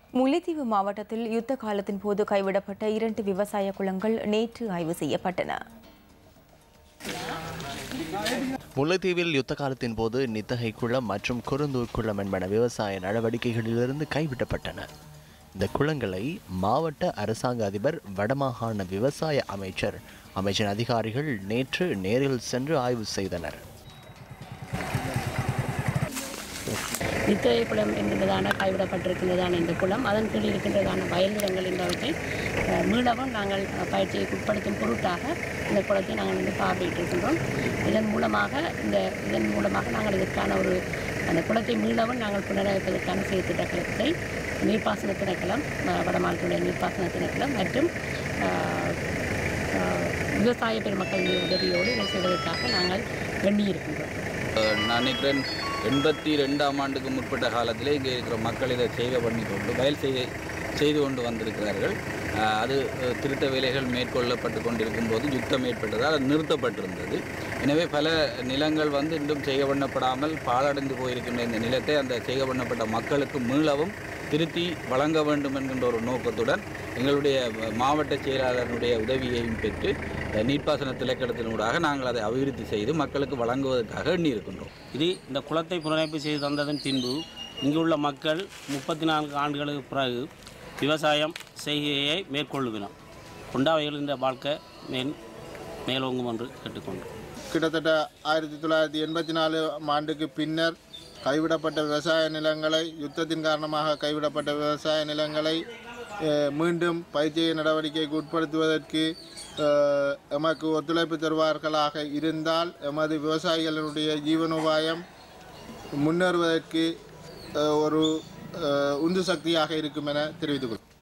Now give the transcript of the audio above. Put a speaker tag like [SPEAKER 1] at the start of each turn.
[SPEAKER 1] முல்லைத்தீவு மாவட்டத்தில் யுத்த காலத்தின் போது கைவிடப்பட்ட இரண்டு விவசாய குளங்கள் நேற்று ஆய்வு செய்யப்பட்டன
[SPEAKER 2] முல்லைத்தீவில் யுத்த காலத்தின் போது நித்தகை குளம் மற்றும் குருந்தூர் குளம் என்பன விவசாய நடவடிக்கைகளிலிருந்து கைவிடப்பட்டன இந்த குளங்களை மாவட்ட அரசாங்க அதிபர் வடமாகாண விவசாய அமைச்சர் அமைச்சின் அதிகாரிகள் நேற்று நேரில் சென்று ஆய்வு செய்தனர்
[SPEAKER 3] நித்திரை குளம் என்கின்றதான கைவிடப்பட்டிருக்கின்றதான இந்த குளம் அதன் கீழ் இருக்கின்றதான வயல் நிலங்கள் என்பவற்றை அஹ், மீளவும் நாங்கள் அஹ், பயிற்சியை உட்படுத்தும் பொருட்டாக இந்த குளத்தை நாங்கள் வந்து பார்வையிட்டிருக்கின்றோம் இதன் மூலமாக இந்த இதன் மூலமாக நாங்கள் இதற்கான ஒரு அந்த குளத்தை மீளவும் நாங்கள் புனரமைப்பதற்கான செயற்திட்டத்தை நீர்ப்பாசன திணைக்களம் அஹ், வடமாநிலத்துடைய நீர்ப்பாசன திணைக்களம் மற்றும் அஹ், அஹ், விவசாய பெருமக்களின் உதவியோடு இதை செய்வதற்காக நாங்கள் எண்ணியிருக்கின்றோம்
[SPEAKER 4] அஹ் நான் நினைக்கிறேன் எண்பத்தி ரெண்டாம் ஆண்டுக்கு முற்பட்ட காலத்திலே இங்கே இருக்கிற மக்கள் இதை செய்க பண்ணி கொண்டு வயல் செய்ய செய்து கொண்டு வந்திருக்கிறார்கள் அஹ் அது அஹ், திருத்த வேலைகள் மேற்கொள்ளப்பட்டு கொண்டிருக்கும் போது யுத்தம் ஏற்பட்டதால் அது நிறுத்தப்பட்டிருந்தது எனவே பல நிலங்கள் வந்து இன்னும் செய்க பண்ணப்படாமல் பாழடைந்து போயிருக்கின்ற இந்த நிலத்தை அந்த செய்க பண்ணப்பட்ட மக்களுக்கு மீளவும் திருத்தி வழங்க வேண்டும் என்கின்ற ஒரு நோக்கத்துடன் எங்களுடைய மாவட்ட செயலாளருடைய உதவியையும் பெற்று அஹ், நீர்ப்பாசன திணைக்களத்தினூடாக நாங்கள் அதை அபிவிருத்தி செய்து மக்களுக்கு வழங்குவதற்காக எண்ணியிருக்கின்றோம்
[SPEAKER 5] இது இந்த குளத்தை புனரமைப்பு செய்து தந்ததன் பின்பு இங்குள்ள மக்கள் முப்பத்தி நான்கு ஆண்டுகளுக்கு பிறகு விவசாயம் செய்கையை மேற்கொள்ளுவினோம் கொண்டாவைகள் இந்த வாழ்க்கை மேல் மேலோங்கும் என்று கேட்டுக்கொண்டோம்
[SPEAKER 6] கிட்டத்தட்ட ஆயிரத்தி தொள்ளாயிரத்தி எண்பத்தி நாலு ஆண்டுக்கு பின்னர் கைவிடப்பட்ட விவசாய நிலங்களை யுத்தத்தின் காரணமாக கைவிடப்பட்ட விவசாய நிலங்களை அஹ், மீண்டும் பயிற்சி நடவடிக்கைக்கு உட்படுத்துவதற்கு அஹ், எமக்கு ஒத்துழைப்பு தருவார்களாக இருந்தால் எமது விவசாயிகளுடைய ஜீவனோபாயம் முன்னேறுவதற்கு அஹ், ஒரு அஹ், உந்து சக்தியாக இருக்கும் என தெரிவித்துக் கொள்கிறேன்